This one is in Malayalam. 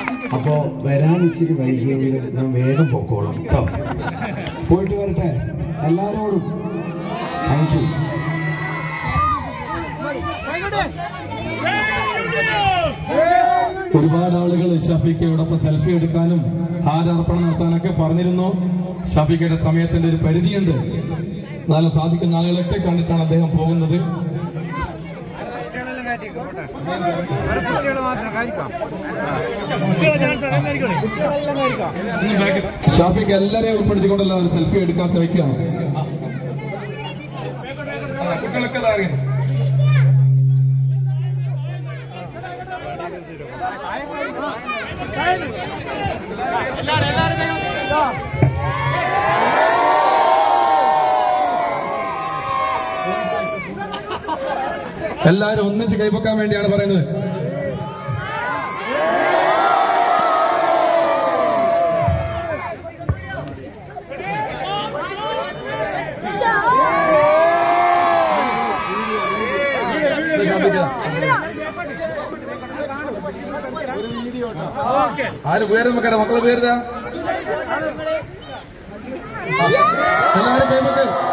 അപ്പോ വരാൻ ഇച്ചിരി വൈകിയെങ്കിലും ഞാൻ വേഗം പൊക്കോളാം കേട്ടോ പോയിട്ട് വരട്ടെ എല്ലാരോടും താങ്ക് യു ഒരുപാട് ആളുകൾ ഷഫീഖയോടൊപ്പം സെൽഫി എടുക്കാനും ഹാരാർപ്പണം നടത്താനൊക്കെ പറഞ്ഞിരുന്നു ഷഫീഖയുടെ സമയത്തിന്റെ ഒരു പരിധിയുണ്ട് എന്നാലും സാധിക്കുന്ന ആളുകളൊക്കെ കണ്ടിട്ടാണ് അദ്ദേഹം പോകുന്നത് ഷാഫിക്ക് എല്ലാരെയും ഉൾപ്പെടുത്തിക്കൊണ്ടല്ല ഒരു സെൽഫി എടുക്കാൻ ശ്രമിക്കുകയാണ് ആ, കുട്ടികളൊക്കെ ദാ ഇറങ്ങി. എല്ലാരും ഒന്നിച്ച് കൈപ്പൊക്കാൻ വേണ്ടിയാണ് പറയുന്നത് ആര് പേര് നോക്കട്ടെ മക്കളെ പേരുതാ എല്ലാരും കൈപ്പൊക്കെ